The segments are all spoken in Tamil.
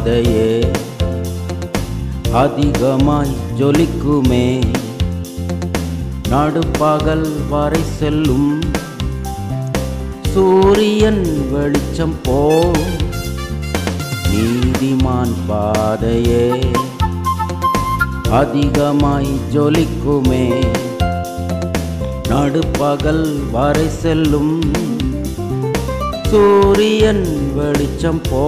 பாதையே அதிகமாய் ஜொலிக்குமே நடுப்பகல் வரை செல்லும் சூரியன் வெளிச்சம் போ நீதிமான் பாதையே அதிகமாய் ஜொலிக்குமே நடுப்பகல் வரை செல்லும் சூரியன் வெளிச்சம் போ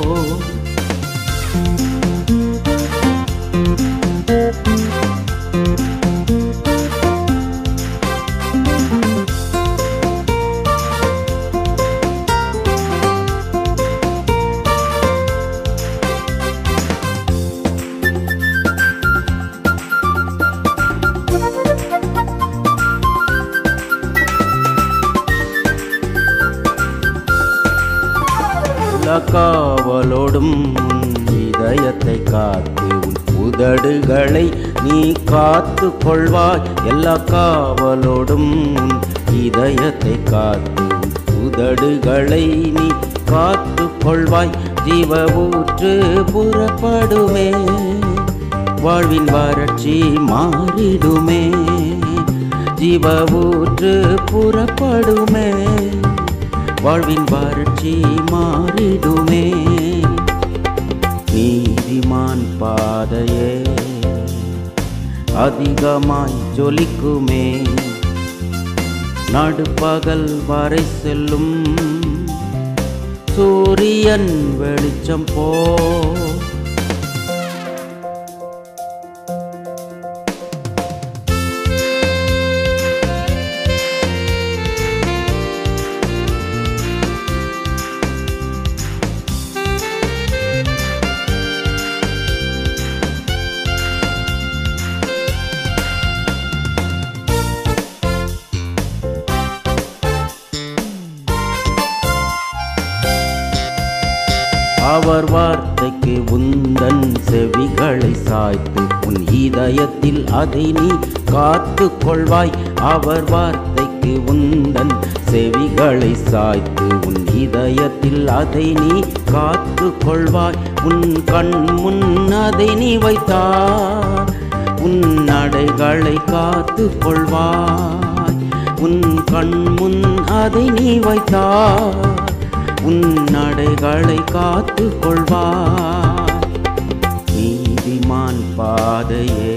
எல்லா காவலோடும் உன் இதயத்தை காத்து உன் உதடுகளை நீ காத்து கொள்வாய் எல்லா காவலோடும் உன் இதயத்தை காத்து உன் உதடுகளை நீ காத்து கொள்வாய் ஜீவ ஊற்று புறப்படுமே வாழ்வின் வறட்சி மாறிடுமே ஜீவ ஊற்று புறப்படுமே வாழ்வின் வறட்சி மாறிடுமே நீதிமான் பாதையே அதிகமாய் ஜொலிக்குமே நடுப்பகல் வரை செல்லும் சூரியன் வெளிச்சம் போ அவர் வார்த்தைக்கு உந்தன் செவிகளை சாய்த்து உன் இதயத்தில் அதை நீ காத்து கொள்வாய் அவர் வார்த்தைக்கு உந்தன் செவிகளை சாய்த்து உன் இதயத்தில் அதை நீ காத்து கொள்வாய் உன் கண் முன் அதை நீ வைத்தார் உன் நடைகளை காத்து கொள்வாய் உன் கண் முன் அதை நீ வைத்தார் உன் நடைகளை காத்து கொள்வார் நீதிமான் பாதையே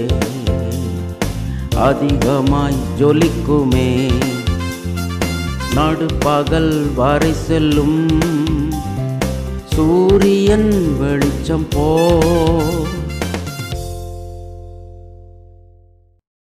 அதிகமாய் ஜொலிக்குமே நடுப்பகல் வரை செல்லும் சூரியன் வெளிச்சம் போ